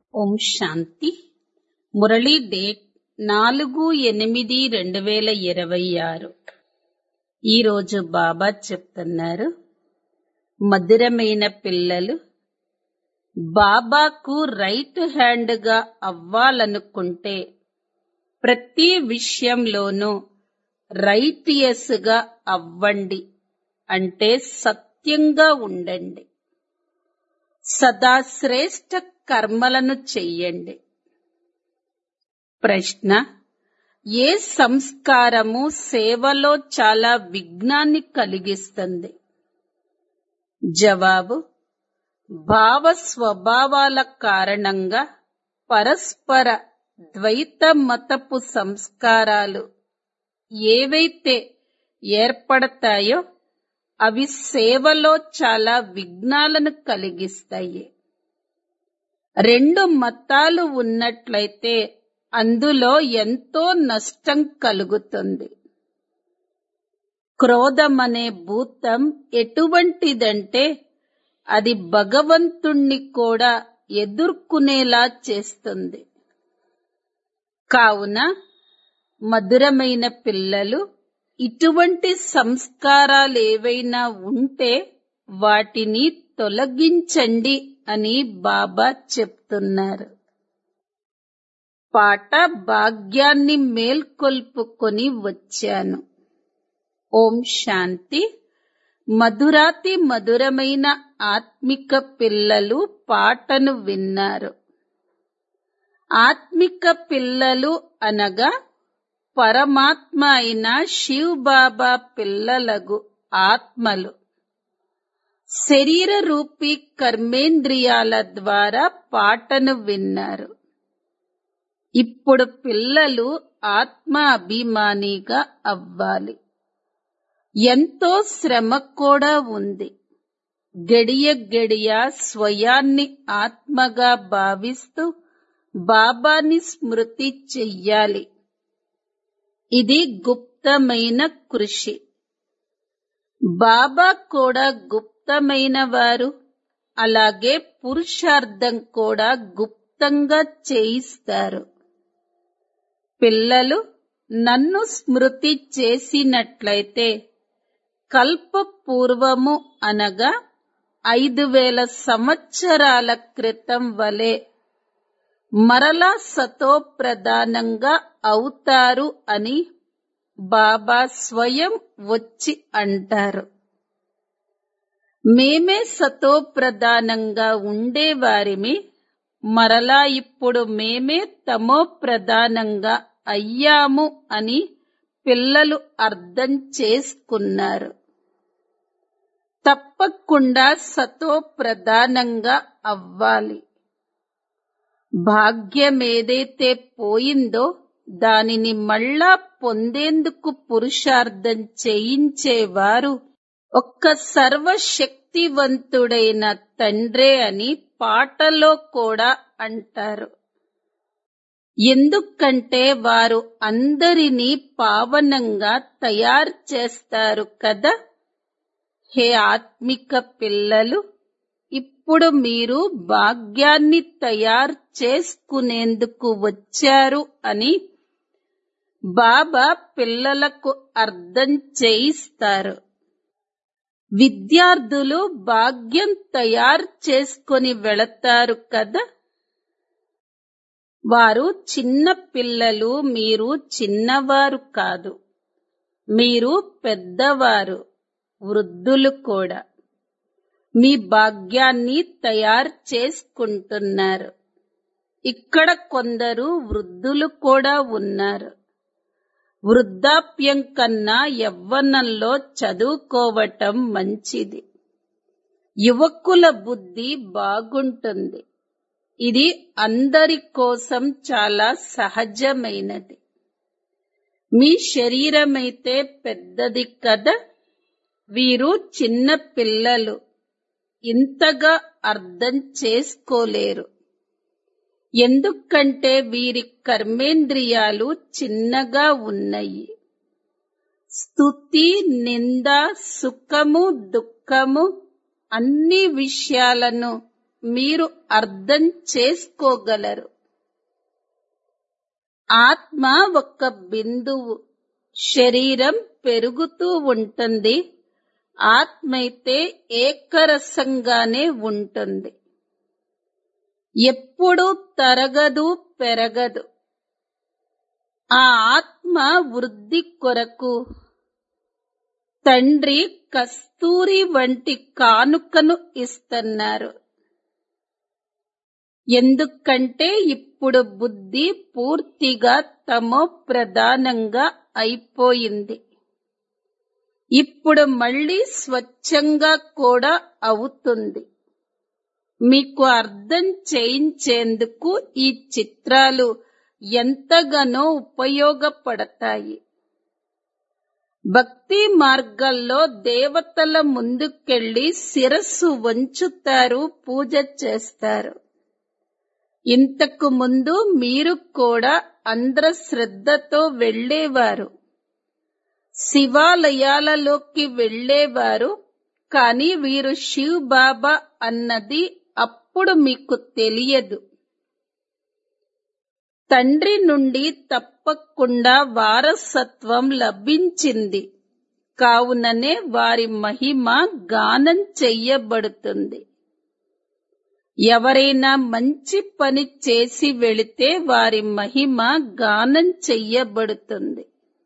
ఓం శాంతి Murali date నాలుగు ఎనిమిది రెండు వేల ఇరవై ఆరు ఈరోజు బాబా చెప్తున్నారు మధురమైన పిల్లలు బాబాకు రైట్ హ్యాండ్ గా అవ్వాలనుకుంటే ప్రతి విషయంలోనూ రైటియస్ గా అవ్వండి అంటే సత్యంగా ఉండండి సదా శ్రేష్ట కర్మలను చెయ్యండి ప్రశ్న ఏ సంస్కారము సేవలో చాలా విఘ్నాన్ని కలిగిస్తుంది జవాబు భావ స్వభావాల కారణంగా పరస్పర ద్వైత మతపు సంస్కారాలు ఏవైతే ఏర్పడతాయో అవి సేవలో చాలా విఘ్నాలను కలిగిస్తాయి రెండు మతాలు ఉన్నట్లయితే అందులో ఎంతో నష్టం కలుగుతుంది క్రోధమనే భూతం ఎటువంటిదంటే అది భగవంతుణ్ణి కూడా ఎదుర్కొనేలా చేస్తుంది కావున మధురమైన పిల్లలు ఇటువంటి సంస్కారాలేవైనా ఉంటే వాటిని తొలగించండి అని బాబా చెప్తున్నారు పాట భాగ్యాన్ని మేల్కొల్పుకొని వచ్చాను ఓం శాంతి మధురాతి మధురమైన ఆత్మిక పిల్లలు పాటను విన్నారు ఆత్మిక పిల్లలు అనగా పరమాత్మ అయిన శివ్ బాబా పిల్లలగు ఆత్మలు శరీర రూపీ కర్మేంద్రియాల ద్వారా పాటను విన్నారు ఇప్పుడు పిల్లలు ఆత్మ అభిమానిగా అవ్వాలి ఎంతో శ్రమ కూడా ఉంది గడియ గడియ స్వయాన్ని ఆత్మగా భావిస్తూ బాబాని స్మృతి చెయ్యాలి ఇది గుప్తమైన కృషి బాబా కూడా గుప్తమైన వారు అలాగే పురుషార్థం కూడా గుప్తంగా చేయిస్తారు పిల్లలు నన్ను స్మృతి చేసినట్లయితే కల్ప పూర్వము అనగా ఐదు వేల సంవత్సరాల క్రితం వలె మరలా సతో ప్రధానంగా అవుతారు అని బాబా స్వయం వచ్చి అంటారు మేమే సతో ప్రధానంగా ఉండేవారిమి మరలా ఇప్పుడు మేమే తమో ప్రధానంగా అయ్యాము అని పిల్లలు అర్థం చేసుకున్నారు తప్పకుండా సతో ప్రధానంగా అవ్వాలి భాగ్యమేదైతే పోయిందో దానిని మళ్ళా పొందేందుకు పురుషార్థం చేయించేవారు ఒక్క సర్వశక్తివంతుడైన తండ్రే అని పాటలో కూడా అంటారు ఎందుకంటే వారు అందరినీ పావనంగా తయారు చేస్తారు కదా హే ఆత్మిక పిల్లలు ఇప్పుడు మీరు భాగ్యాన్ని తయారు చేసుకునేందుకు వచ్చారు అని బాబా పిల్లలకు అర్థం చేయిస్తారు విద్యార్థులు భాగ్యం తయారు చేసుకొని వెళతారు కదా వారు చిన్న పిల్లలు మీరు చిన్నవారు కాదు మీరు పెద్దవారు వృద్ధులు కూడా మీ భాగ్యాన్ని తయారు చేసుకుంటున్నారు ఇక్కడ కొందరు వృద్ధులు కూడా ఉన్నారు వృద్ధాప్యం కన్నా యవ్వనంలో చదువుకోవటం మంచిది యువకుల బుద్ధి బాగుంటుంది ఇది అందరి కోసం చాలా సహజమైనది మీ శరీరమైతే పెద్దది కదా వీరు చిన్న పిల్లలు ఇంతగా అర్థం చేసుకోలేరు ఎందుకంటే వీరి కర్మేంద్రియాలు చిన్నగా ఉన్నాయి స్తుతి నింద సుఖము దుఃఖము అన్ని విషయాలను మీరు అర్థం చేసుకోగలరు ఆత్మ ఒక బిందువు శరీరం పెరుగుతూ ఉంటుంది ఆత్మైతే ఏకరసంగానే ఉంటుంది ఎప్పుడు తరగదు పెరగదు ఆ ఆత్మ వృద్ధి కొరకు తండ్రి కస్తూరి వంటి కానుకను ఇస్తున్నారు ఎందుకంటే ఇప్పుడు బుద్ధి పూర్తిగా తమో ప్రధానంగా అయిపోయింది ఇప్పుడు మళ్ళీ స్వచ్ఛంగా కూడా అవుతుంది మీకు అర్థం చేయించేందుకు ఈ చిత్రాలు ఎంతగానో ఉపయోగపడతాయి భక్తి మార్గాల్లో దేవతల ముందుకెళ్లి శిరస్సు వంచుతారు పూజ చేస్తారు ఇంతకు ముందు మీరు కూడా అంధ్ర శ్రద్ధతో వెళ్లేవారు శివాలయాలలోకి వెళ్లేవారు కాని వీరు శివ్ బాబా అన్నది అప్పుడు మీకు తెలియదు తండ్రి నుండి తప్పకుండా వారసత్వం లభించింది కావుననే వారి మహిమ గానం చెయ్యబడుతుంది ఎవరైనా మంచి పని చేసి వెళితే వారి మహిమ గానం చెయ్యబడుతుంది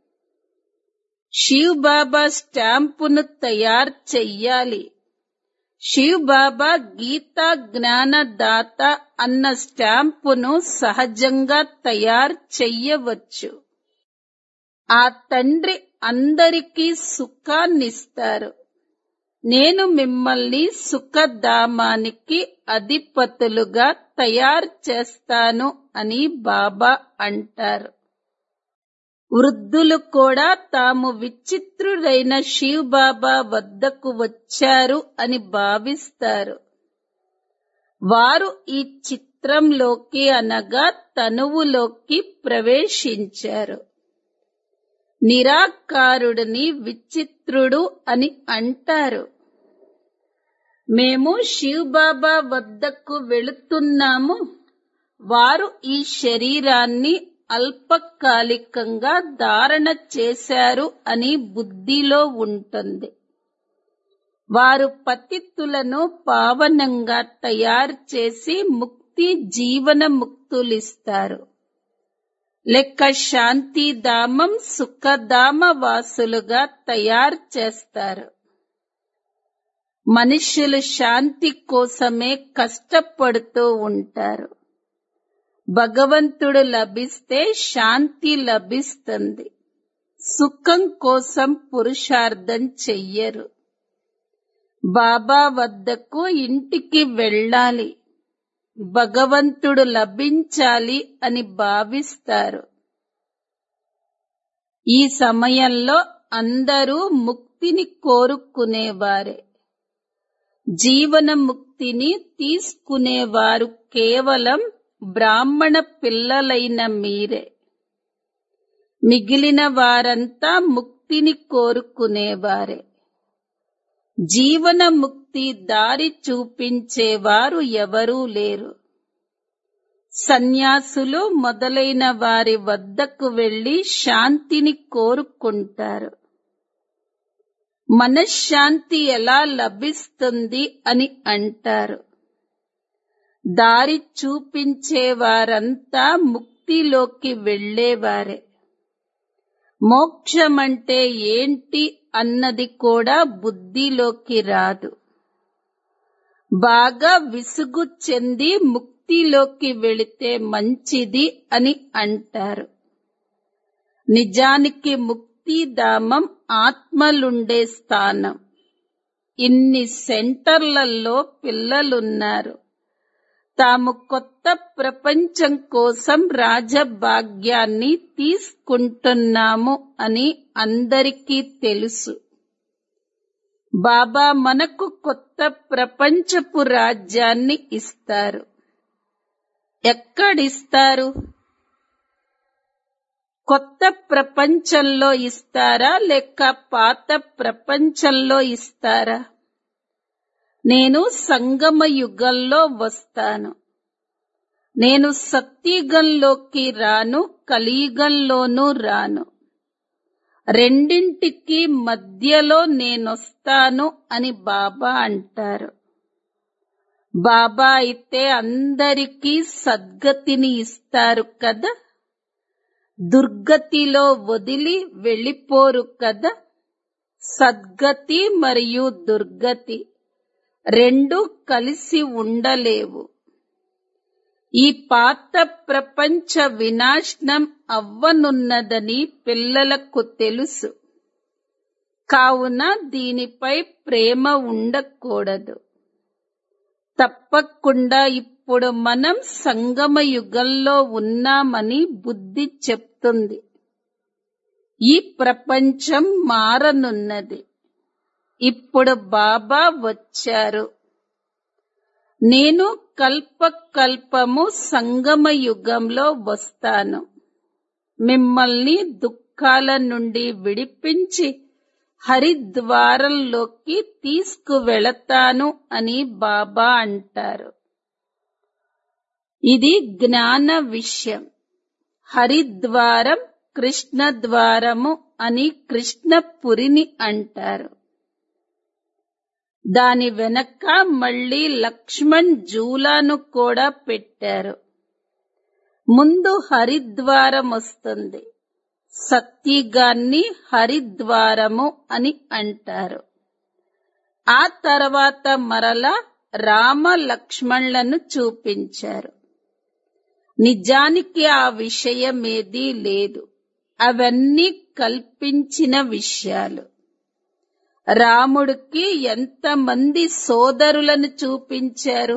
శివ్ బాబా స్టాంపును తయారు చెయ్యాలి శివ్ బాబా గీతా జ్ఞానదాత అన్న స్టాంపును సహజంగా తయారు చెయ్యవచ్చు ఆ తండ్రి అందరికీ సుఖాన్నిస్తారు నేను మిమ్మల్ని సుఖధామానికి అధిపతులుగా తయారు చేస్తాను అని బాబా అంటారు వృద్ధులు కూడా తాము విచిత్రుడైన శివ్ బాబా వద్దకు వచ్చారు అని భావిస్తారు వారు ఈ చిత్రంలోకి అనగా తనువులోకి ప్రవేశించారు నిరాకారుడిని విచిత్రుడు అని అంటారు మేము శివ్ బాబా వద్దకు వెళుతున్నాము వారు ఈ శరీరాన్ని అల్పకాలికంగా ధారణ చేశారు అని బుద్ధిలో ఉంటుంది వారు పతిత్తులను పావనంగా తయారు చేసి ముక్తి జీవన ముక్తులిస్తారు లెక్క శాంతిధామం సుఖధామ వాసులుగా తయారు చేస్తారు మనుష్యులు శాంతి కోసమే కష్టపడుతూ ఉంటారు భగవంతుడు లభిస్తే శాంతి లభిస్తుంది సుఖం కోసం పురుషార్థం చెయ్యరు బాబా వద్దకు ఇంటికి వెళ్ళాలి భగవంతుడు లభించాలి అని భావిస్తారు ఈ సమయంలో అందరూ ముక్తిని కోరుకునేవారే జీవన ముక్తిని తీసుకునేవారు కేవలం బ్రాహ్మణ పిల్లలైన మీరే మిగిలిన వారంతా ముక్తిని కోరుకునేవారే జీవన ముక్తి దారి చూపించేవారు ఎవరూ లేరు సన్యాసులు మొదలైన వారి వద్దకు వెళ్లి శాంతిని కోరుకుంటారు మనశ్శాంతి ఎలా లభిస్తుంది అని అంటారు దారి చూపించేవారంతా ముక్తిలోకి వెళ్లేవారే మోక్షమంటే ఏంటి అన్నది కూడా బుద్ధిలోకి రాదు బాగా విసుగు చెంది ముక్తిలోకి వెళితే మంచిది అని అంటారు నిజానికి ముక్తిధామం ఆత్మలుండే స్థానం ఇన్ని సెంటర్లలో పిల్లలున్నారు తాము కొత్త ప్రపంచం కోసం రాజభాగ్యాన్ని తీసుకుంటున్నాము అని అందరికీ తెలుసు బాబా మనకు కొత్త ప్రపంచపు రాజ్యాన్ని ఇస్తారు ఎక్కడిస్తారు కొత్త ప్రపంచంలో ఇస్తారా లేక పాత ప్రపంచంలో ఇస్తారా నేను సంగమ యుగంలో వస్తాను నేను సత్యుగంలోకి రాను కలియుగంలోనూ రాను రెండింటికి మధ్యలో నేనొస్తాను అని బాబా అంటారు బాబా అయితే అందరికీ సద్గతిని ఇస్తారు కదా దుర్గతిలో వదిలి వెళ్ళిపోరు కదా సద్గతి మరియు దుర్గతి రెండు కలిసి ఉండలేవు ఈ పాత ప్రపంచ వినాశనం అవ్వనున్నదని పిల్లలకు తెలుసు కావున దీనిపై ప్రేమ ఉండకూడదు తప్పకుండా ఇప్పుడు మనం సంగమ యుగంలో ఉన్నామని బుద్ధి చెప్తుంది ఈ ప్రపంచం మారనున్నది ఇప్పుడు బాబా వచ్చారు నేను కల్ప కల్పము సంగమ యుగంలో వస్తాను మిమ్మల్ని దుఃఖాల నుండి విడిపించి హరిద్వారంలోకి తీసుకువెళతాను అని బాబా అంటారు ఇది జ్ఞాన విషయం హరిద్వారం కృష్ణ ద్వారము అని కృష్ణపురిని అంటారు దాని వెనక మళ్ళీ లక్ష్మణ్ జూలాను కూడా పెట్టారు ముందు హరిద్వారం వస్తుంది సత్యగాన్ని హరిద్వారము అని అంటారు ఆ తర్వాత మరల రామ లక్ష్మణులను చూపించారు నిజానికి ఆ విషయమేదీ లేదు అవన్నీ కల్పించిన విషయాలు రాముడికి ఎంతమంది సోదరులను చూపించారు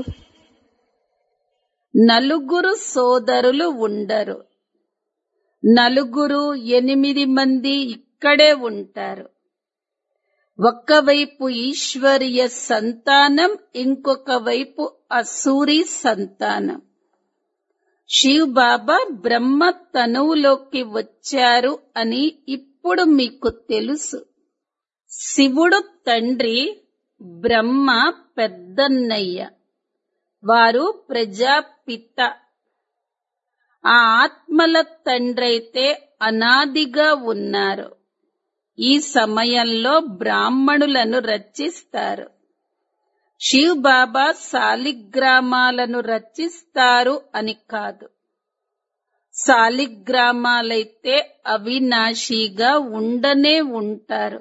నలుగురు సోదరులు ఉండరు నలుగురు ఎనిమిది మంది ఇక్కడే ఉంటారు ఒక్కవైపు ఈశ్వరీయ సంతానం ఇంకొక వైపు అసూరి సంతానం శివ్ బాబా బ్రహ్మ తనువులోకి వచ్చారు అని ఇప్పుడు మీకు తెలుసు శివుడు తండ్రి బ్రహ్మ పెద్దన్నయ్య వారు ప్రజాపిత ఆ ఆత్మల తండ్రైతే అనాదిగా ఉన్నారు ఈ సమయంలో బ్రాహ్మణులను రచిస్తారు శివ్ బాబా శాలిగ్రామాలను రచిస్తారు అని కాదు శాలిగ్రామాలైతే అవినాశిగా ఉండనే ఉంటారు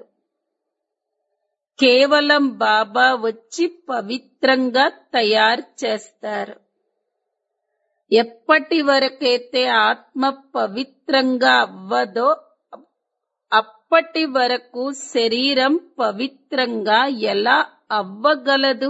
కేవలం బాబా వచ్చి పవిత్రంగా తయారు చేస్తారు ఎప్పటి వరకైతే ఆత్మ పవిత్రంగా అవ్వదో అప్పటి వరకు శరీరం పవిత్రంగా ఎలా అవ్వగలదు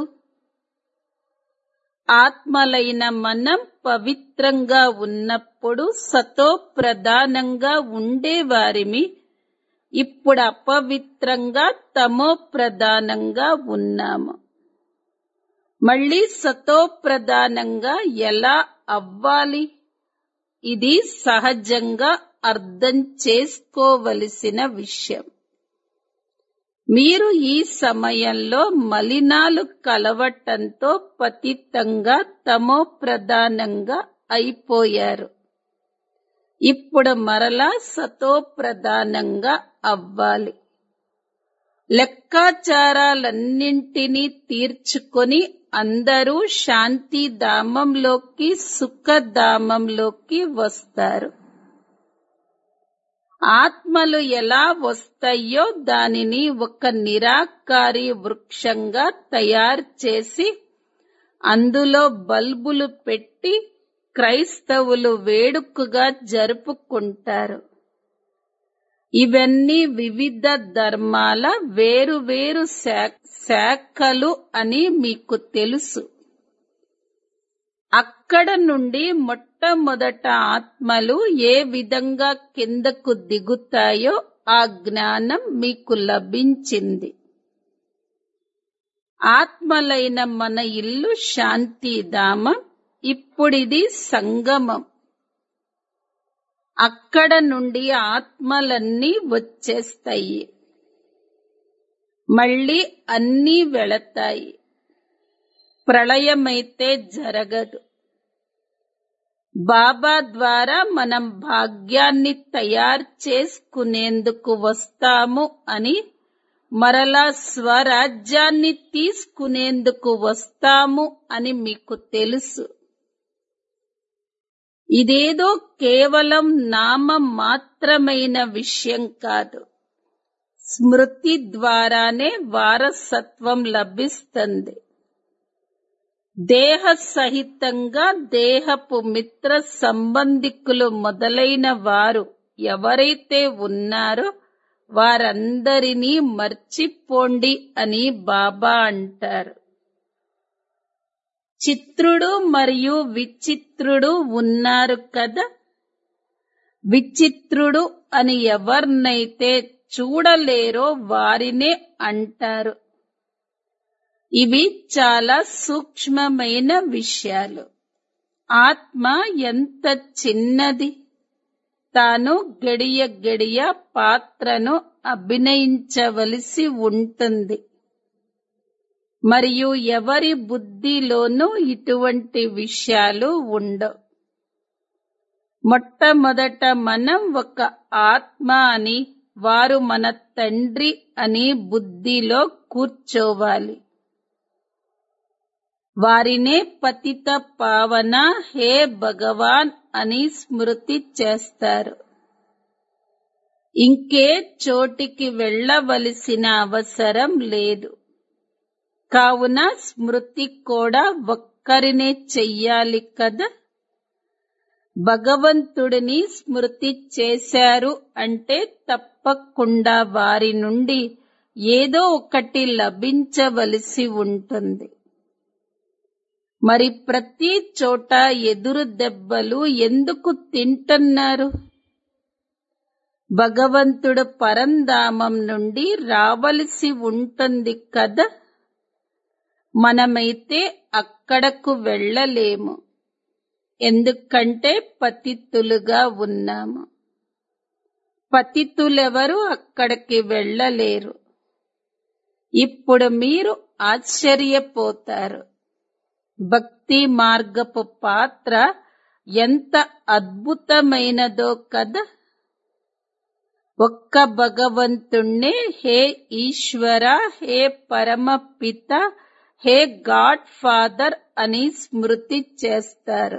ఆత్మలైన మనం పవిత్రంగా ఉన్నప్పుడు సతో ప్రధానంగా ఉండేవారిమి ఇప్పుడు అపవిత్రంగా తమో ప్రధానంగా ఉన్నాము మళ్ళీ సతో ప్రధానంగా ఎలా అవ్వాలి ఇది సహజంగా అర్థం చేసుకోవలసిన విషయం మీరు ఈ సమయంలో మలినాలు కలవటంతో పతితంగా తమో ప్రధానంగా అయిపోయారు ఇప్పుడు మరలా సతో ప్రధానంగా అవ్వాలి లెక్కాచారాలన్నింటినీ తీర్చుకొని అందరూ శాంతిధామంలోకి సుఖధామంలోకి వస్తారు ఆత్మలు ఎలా వస్తాయో దానిని ఒక నిరాకారి వృక్షంగా తయారు చేసి అందులో బల్బులు పెట్టి క్రైస్తవులు వేడుకగా జరుపుకుంటారు ఇవన్నీ వివిధ ధర్మాల వేరు వేరు శాఖలు అని మీకు తెలుసు అక్కడ నుండి మొట్టమొదట ఆత్మలు ఏ విధంగా కిందకు దిగుతాయో ఆ జ్ఞానం మీకు లభించింది ఆత్మలైన మన ఇల్లు శాంతిధామం ఇప్పుడిది సంగమం అక్కడ నుండి ఆత్మలన్నీ వచ్చేస్తాయి మళ్ళీ అన్నీ వెళతాయి ప్రళయమైతే జరగదు బాబా ద్వారా మనం భాగ్యాన్ని తయారు చేసుకునేందుకు వస్తాము అని మరలా స్వరాజ్యాన్ని తీసుకునేందుకు వస్తాము అని మీకు తెలుసు ఇదేదో కేవలం నామ మాత్రమైన విషయం కాదు స్మృతి ద్వారానే వారసత్వం లభిస్తుంది దేహ సహితంగా దేహపు మిత్ర సంబంధికులు మొదలైన వారు ఎవరైతే ఉన్నారో వారందరినీ మర్చిపోండి అని బాబా అంటారు చిత్రుడు మరియు విచిత్రుడు ఉన్నారు కదా విచిత్రుడు అని ఎవరినైతే చూడలేరో వారినే అంటారు ఇవి చాలా సూక్ష్మమైన విషయాలు ఆత్మ ఎంత చిన్నది తాను గడియ గడియ పాత్రను అభినయించవలసి ఉంటుంది మరియు ఎవరి బుద్ధిలోనూ ఇటువంటి విషయాలు ఉండవు మొట్టమొదట మనం ఒక ఆత్మ అని వారు మన తండ్రి అని బుద్ధిలో కూర్చోవాలి వారినే పతిత పావన హే భగవాన్ అని స్మృతి చేస్తారు ఇంకే చోటికి వెళ్ళవలసిన అవసరం లేదు కావున స్మృతి కూడా ఒక్కరినే చెయ్యాలి కదా భగవంతుడిని స్మృతి చేశారు అంటే తప్పకుండా వారి నుండి ఏదో ఒకటి లభించవలసి ఉంటుంది మరి ప్రతి చోట ఎదురు దెబ్బలు ఎందుకు తింటున్నారు భగవంతుడు పరంధామం నుండి రావలసి ఉంటుంది కదా మనమైతే అక్కడకు వెళ్ళలేము ఎందుకంటే పతితులుగా ఉన్నాము పతితులెవరు అక్కడికి వెళ్ళలేరు ఇప్పుడు మీరు ఆశ్చర్యపోతారు భక్తి మార్గపు పాత్ర ఎంత అద్భుతమైనదో కదా ఒక్క భగవంతుణ్ణే హే ఈశ్వర హే పరమ పిత హే గాడ్ ఫాదర్ అని స్మృతి చేస్తారు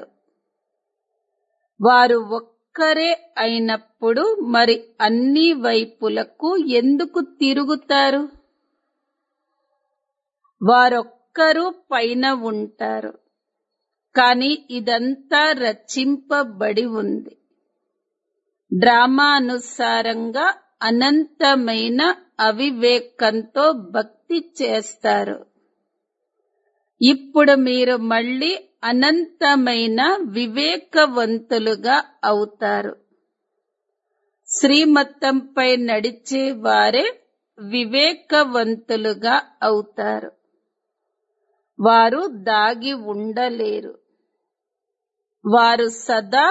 వారు ఒక్కరే అయినప్పుడు మరి అన్ని వైపులకు ఎందుకు తిరుగుతారు వారొక్కరు పైన ఉంటారు కానీ ఇదంతా రచింపబడి ఉంది డ్రామా అనుసారంగా అనంతమైన అవివేకంతో భక్తి చేస్తారు ఇప్పుడు మీరు మళ్ళీ అనంతమైన వివేకవంతులుగా అవుతారు శ్రీమతంపై నడిచే వారే వివేకవంతులుగా అవుతారు వారు దాగి ఉండలేరు వారు సదా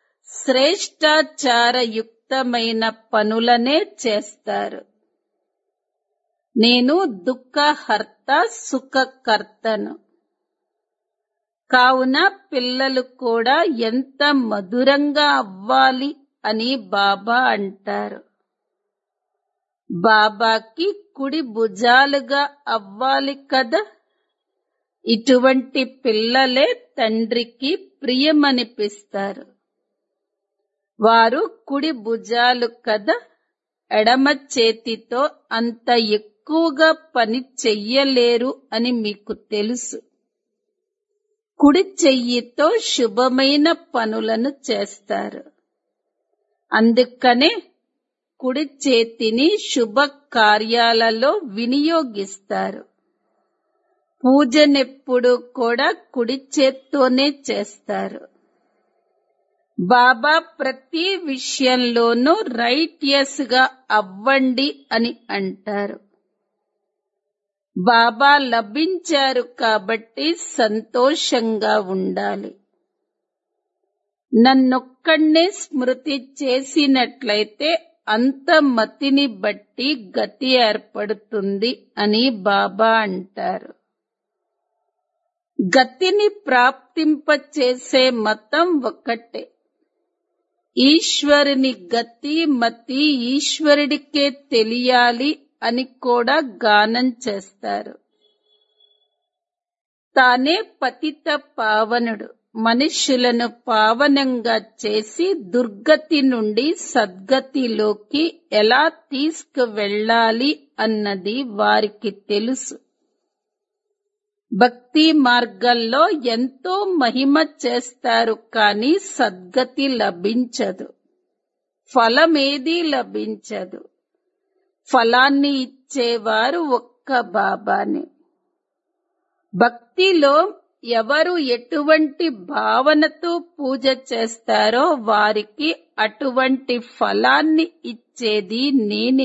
శ్రేష్టాచారయుక్తమైన పనులనే చేస్తారు నేను దుఃఖహర్త సుఖకర్తను కావున పిల్లలు కూడా ఎంత మధురంగా అవ్వాలి అని బాబా అంటారు బాబాకి కుడి భుజాలుగా అవ్వాలి కదా ఇటువంటి పిల్లలే తండ్రికి ప్రియమనిపిస్తారు వారు కుడి భుజాలు కదా ఎడమ చేతితో అంత ఎక్కువగా పని చెయ్యలేరు అని మీకు తెలుసు కుడి చెయ్యితో శుభమైన పనులను చేస్తారు అందుకనే కుడి చేతిని శుభ కార్యాలలో వినియోగిస్తారు పూజనెప్పుడు కూడా కుడి చేత్తోనే చేస్తారు బాబా ప్రతి విషయంలోనూ రైటియస్ గా అవ్వండి అని అంటారు బాబా లభించారు కాబట్టి సంతోషంగా ఉండాలి నన్నొక్కడే స్మృతి చేసినట్లయితే అంత మతిని బట్టి గతి ఏర్పడుతుంది అని బాబా అంటారు గతిని ప్రాప్తింపచేసే మతం ఒక్కటే ఈశ్వరుని గతి మతి ఈశ్వరుడికే తెలియాలి అని కూడా గానం చేస్తారు తానే పతిత పావనుడు మనుష్యులను పావనంగా చేసి దుర్గతి నుండి సద్గతిలోకి ఎలా తీసుకువెళ్ళాలి అన్నది వారికి తెలుసు భక్తి మార్గంలో ఎంతో మహిమ చేస్తారు కానీ సద్గతి లభించదు ఫలమేదీ లభించదు ఫలాన్ని ఇచ్చేవారు ఒక్క బాబానే భక్తిలో ఎవరు ఎటువంటి భావనతో పూజ చేస్తారో వారికి అటువంటి ఫలాన్ని ఇచ్చేది నేనే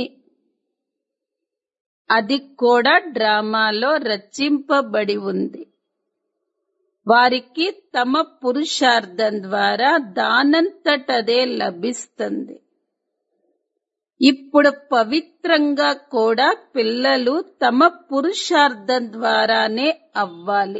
అది కూడా డ్రామాలో రచింపబడి ఉంది వారికి తమ పురుషార్థం ద్వారా దానంతటదే లభిస్తుంది ఇప్పుడు పవిత్రంగా కూడా పిల్లలు తమ పురుషార్థం ద్వారానే అవ్వాలి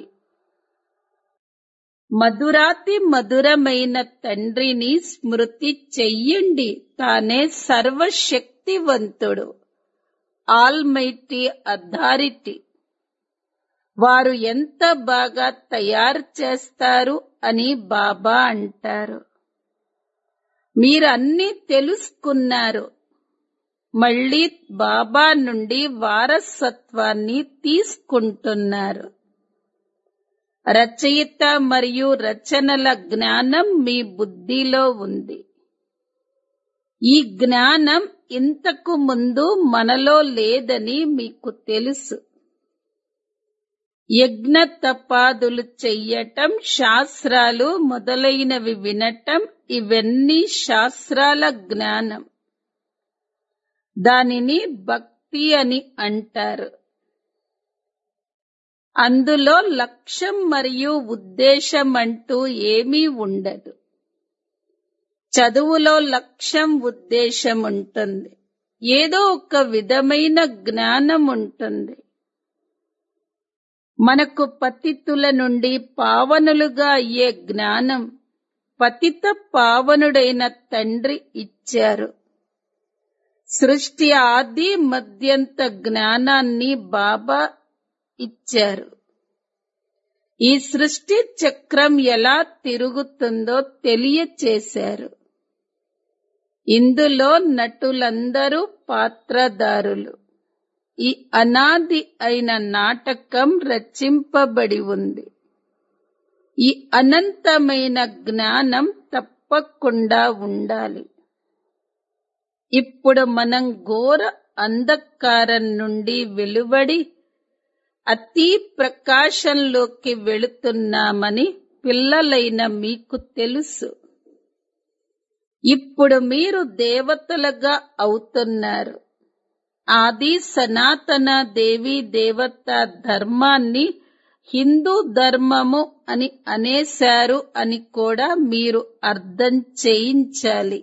మధురాతి మధురమైన తండ్రిని స్మృతి చెయ్యండి తానే సర్వశక్తివంతుడు ఆల్మైటీ అథారిటీ వారు ఎంత బాగా తయారు చేస్తారు అని బాబా అంటారు మీరు అన్నీ తెలుసుకున్నారు మళ్ళీ బాబా నుండి వారసత్వాన్ని తీసుకుంటున్నారు రచయిత మరియు రచనల జ్ఞానం మీ బుద్ధిలో ఉంది ఈ జ్ఞానం ఇంతకు ముందు మనలో లేదని మీకు తెలుసు యజ్ఞ తపాదులు చెయ్యటం శాస్త్రాలు మొదలైనవి వినటం ఇవన్నీ శాస్త్రాల జ్ఞానం దానిని భక్తి అని అంటారు అందులో లక్ష్యం మరియు ఉద్దేశం అంటూ ఏమీ ఉండదు చదువులో లక్ష్యం ఉద్దేశం ఉంటుంది ఏదో ఒక విధమైన జ్ఞానం ఉంటుంది మనకు పతితుల నుండి పావనులుగా అయ్యే జ్ఞానం పతిత పావనుడైన తండ్రి ఇచ్చారు సృష్టి ఆది మధ్యంత జ్ఞానాన్ని బాబా ఇచ్చారు ఈ సృష్టి చక్రం ఎలా తిరుగుతుందో తెలియచేశారు ఇందులో నటులందరూ పాత్రదారులు ఈ అనాది అయిన నాటకం రచింపబడి ఉంది ఈ అనంతమైన జ్ఞానం తప్పకుండా ఉండాలి ఇప్పుడు మనం ఘోర అంధకారం నుండి వెలువడి అతి ప్రకాశంలోకి వెళుతున్నామని పిల్లలైన మీకు తెలుసు ఇప్పుడు మీరు దేవతలుగా అవుతున్నారు ఆది సనాతన దేవి దేవత ధర్మాన్ని హిందూ ధర్మము అని అనేశారు అని కూడా మీరు అర్థం చేయించాలి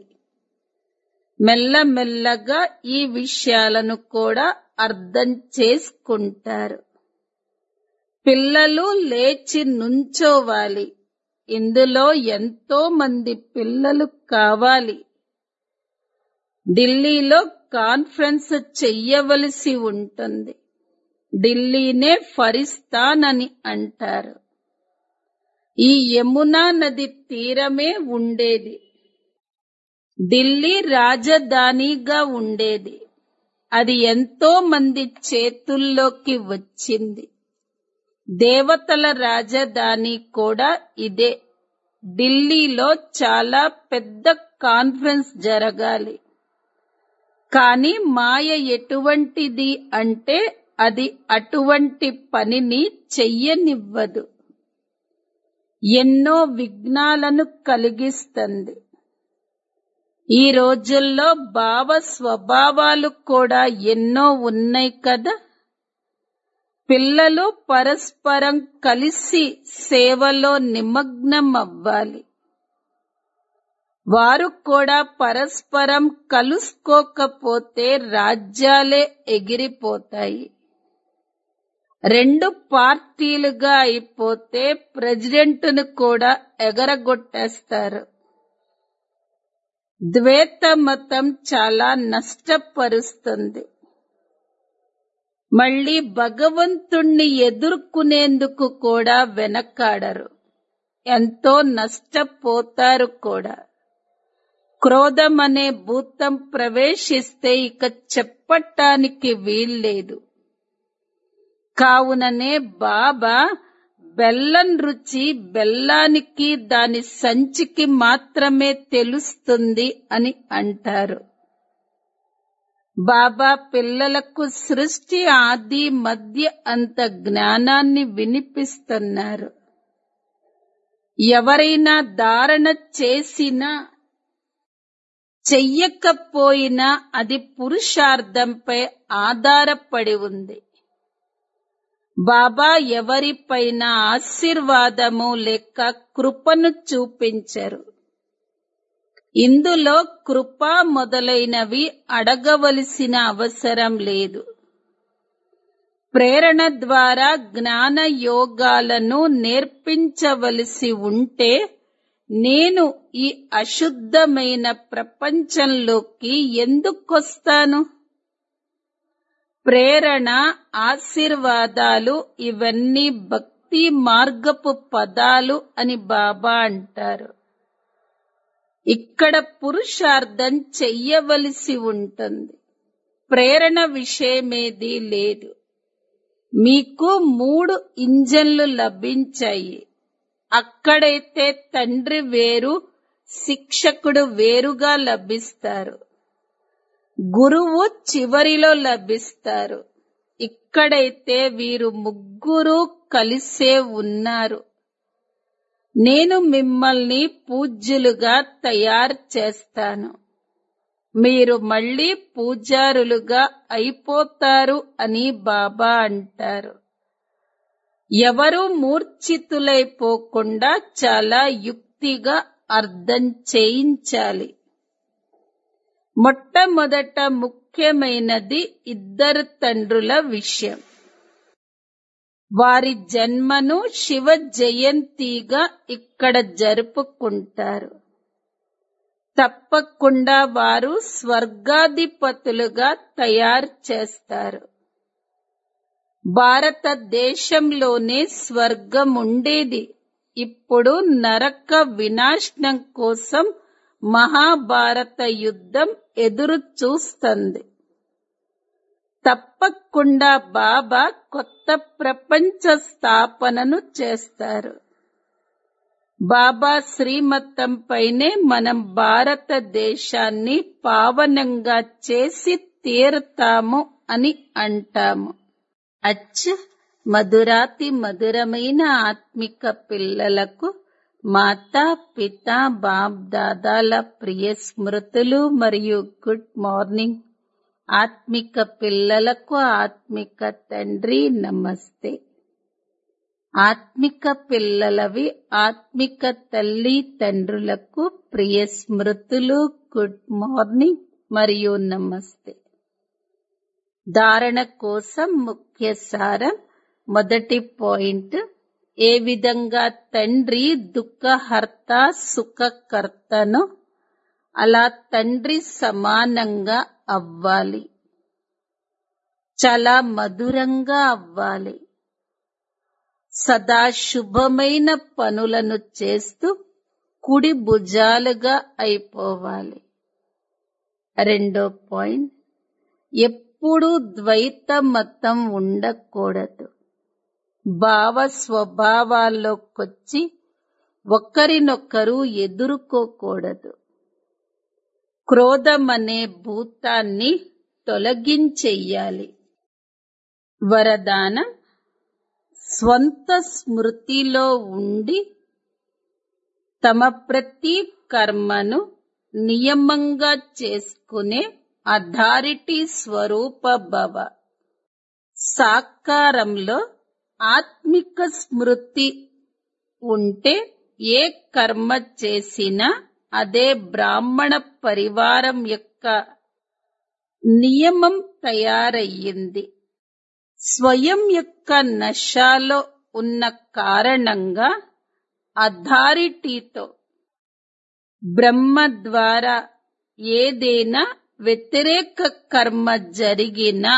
మెల్లమెల్లగా ఈ విషయాలను కూడా అర్థం చేసుకుంటారు పిల్లలు లేచి నుంచోవాలి ఇందులో ఎంతో మంది పిల్లలు కావాలి ఢిల్లీలో కాన్ఫరెన్స్ చెయ్యవలసి ఉంటుంది ఢిల్లీనే ఫరిస్తాన్ అని అంటారు ఈ యమునా నది తీరమే ఉండేది ఢిల్లీ రాజధానిగా ఉండేది అది ఎంతో మంది చేతుల్లోకి వచ్చింది దేవతల రాజధాని కూడా ఇదే ఢిల్లీలో చాలా పెద్ద కాన్ఫరెన్స్ జరగాలి కానీ మాయ ఎటువంటిది అంటే అది అటువంటి పనిని చెయ్యనివ్వదు ఎన్నో విఘ్నాలను కలిగిస్తుంది ఈ రోజుల్లో భావ స్వభావాలు కూడా ఎన్నో ఉన్నాయి కదా పిల్లలు పరస్పరం కలిసి సేవలో నిమగ్నం అవ్వాలి వారు కూడా పరస్పరం కలుసుకోకపోతే రాజ్యాలే ఎగిరిపోతాయి రెండు పార్టీలుగా అయిపోతే ప్రెసిడెంట్ను కూడా ఎగరగొట్టేస్తారు ద్వేత మతం చాలా నష్టపరుస్తుంది మళ్ళీ భగవంతుణ్ణి ఎదుర్కొనేందుకు కూడా వెనకాడరు ఎంతో నష్టపోతారు కూడా క్రోధం అనే భూతం ప్రవేశిస్తే ఇక చెప్పటానికి వీల్లేదు కావుననే బాబా బెల్లం రుచి బెల్లానికి దాని సంచికి మాత్రమే తెలుస్తుంది అని అంటారు బాబా పిల్లలకు సృష్టి ఆది మధ్య అంత జ్ఞానాన్ని వినిపిస్తున్నారు ఎవరైనా ధారణ చేసినా చెయ్యకపోయినా అది పురుషార్థంపై ఆధారపడి ఉంది బాబా ఎవరిపైన ఆశీర్వాదము లేక కృపను చూపించరు ఇందులో కృప మొదలైనవి అడగవలసిన అవసరం లేదు ప్రేరణ ద్వారా జ్ఞాన యోగాలను నేర్పించవలసి ఉంటే నేను ఈ అశుద్ధమైన ప్రపంచంలోకి ఎందుకొస్తాను ప్రేరణ ఆశీర్వాదాలు ఇవన్నీ భక్తి మార్గపు పదాలు అని బాబా అంటారు ఇక్కడ పురుషార్థం చెయ్యవలసి ఉంటుంది ప్రేరణ విషయమేది లేదు మీకు మూడు ఇంజన్లు లభించాయి అక్కడైతే తండ్రి వేరు శిక్షకుడు వేరుగా లభిస్తారు గురువు చివరిలో లభిస్తారు ఇక్కడైతే వీరు ముగ్గురు కలిసే ఉన్నారు నేను మిమ్మల్ని పూజ్యులుగా తయారు చేస్తాను మీరు మళ్ళీ పూజారులుగా అయిపోతారు అని బాబా అంటారు ఎవరు మూర్ఛితులైపోకుండా చాలా యుక్తిగా అర్థం చేయించాలి మొట్టమొదట ముఖ్యమైనది ఇద్దరు తండ్రుల విషయం వారి జన్మను శివ జయంతిగా ఇక్కడ జరుపుకుంటారు తప్పకుండా వారు స్వర్గాధిపతులుగా తయారు చేస్తారు భారతదేశంలోనే స్వర్గం ఉండేది ఇప్పుడు నరక వినాశనం కోసం మహాభారత యుద్ధం ఎదురు చూస్తుంది తప్పకుండా బాబా కొత్త ప్రపంచ స్థాపనను చేస్తారు బాబా శ్రీమతం పైనే మనం భారతదేశాన్ని పావనంగా చేసి తీరుతాము అని అంటాము అచ్చ మధురాతి మధురమైన ఆత్మిక పిల్లలకు మాతా పిత బాప్ దాదాల ప్రియ స్మృతులు మరియు గుడ్ మార్నింగ్ ఆత్మిక పిల్లలకు ఆత్మిక తండ్రి నమస్తే ఆత్మిక పిల్లలవి ఆత్మిక తల్లి తండ్రులకు ప్రియ స్మృతులు గుడ్ మార్నింగ్ మరియు నమస్తే ధారణ కోసం ముఖ్య సారం మొదటి పాయింట్ ఏ విధంగా తండ్రి దుఃఖహర్త సుఖకర్తను అలా తండ్రి సమానంగా అవ్వాలి చాలా మధురంగా అవ్వాలి సదా శుభమైన పనులను చేస్తూ కుడి భుజాలుగా అయిపోవాలి రెండో పాయింట్ ఎప్పుడూ ద్వైత మతం ఉండకూడదు భావ స్వభావాల్లోకొచ్చి ఒకరినొకరు ఎదుర్కోకూడదు క్రోధం అనే భూతాన్ని తొలగించెయ్యాలి వరదానం స్వంత స్మృతిలో ఉండి తమ ప్రతి కర్మను నియమంగా చేసుకునే అథారిటీ స్వరూప భవ సాకారంలో ఆత్మిక స్మృతి ఉంటే ఏ కర్మ చేసినా అదే బ్రాహ్మణ పరివారం యొక్క నియమం తయారయ్యింది స్వయం యొక్క నశాలో ఉన్న కారణంగా అథారిటీతో బ్రహ్మ ద్వారా ఏదైనా వ్యతిరేక కర్మ జరిగినా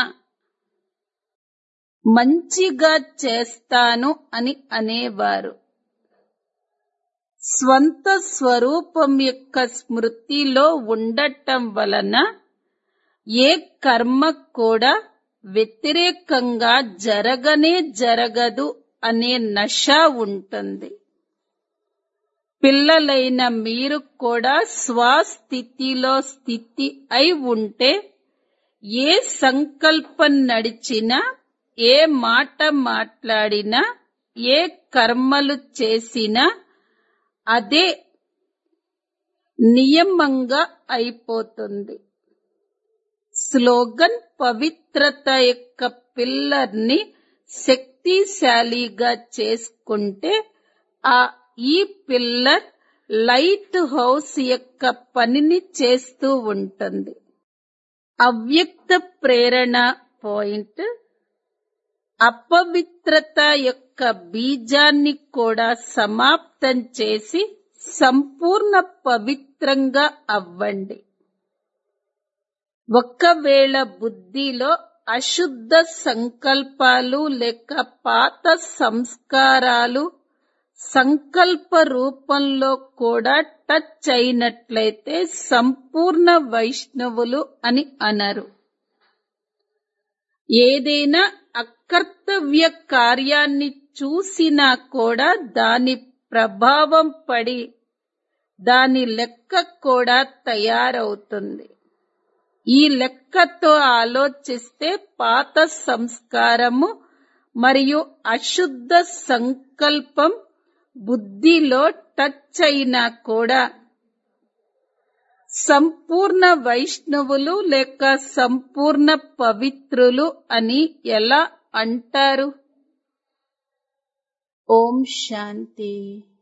మంచిగా చేస్తాను అని అనేవారు స్వంత స్వరూపం యొక్క స్మృతిలో ఉండటం వలన ఏ కర్మ కూడా వ్యతిరేకంగా జరగనే జరగదు అనే నష ఉంటుంది పిల్లలైన మీరు కూడా స్వస్థితిలో స్థితి అయి ఉంటే ఏ సంకల్పం నడిచినా ఏ మాట మాట్లాడినా ఏ కర్మలు చేసినా అదే నియమంగా అయిపోతుంది స్లోగన్ పవిత్రత యొక్క పిల్లర్ని శక్తిశాలిగా చేసుకుంటే ఆ ఈ పిల్లర్ లైట్ హౌస్ యొక్క పనిని చేస్తూ ఉంటుంది అవ్యక్త ప్రేరణ పాయింట్ అపవిత్రత యొక్క బీజాన్ని కూడా సమాప్తం చేసి సంపూర్ణ పవిత్రంగా అవ్వండి ఒక్కవేళ బుద్ధిలో అశుద్ధ సంకల్పాలు లేక పాత సంస్కారాలు సంకల్ప రూపంలో కూడా టచ్ అయినట్లయితే సంపూర్ణ వైష్ణవులు అని అనరు ఏదైనా అకర్తవ్య కార్యాన్ని చూసినా కూడా దాని ప్రభావం పడి దాని లెక్క కూడా తయారవుతుంది ఈ లెక్కతో ఆలోచిస్తే పాత సంస్కారము మరియు అశుద్ధ సంకల్పం బుద్ధిలో టచ్ అయినా కూడా సంపూర్ణ వైష్ణవులు లేక సంపూర్ణ పవిత్రులు అని ఎలా అంటారు ఓం శాంతి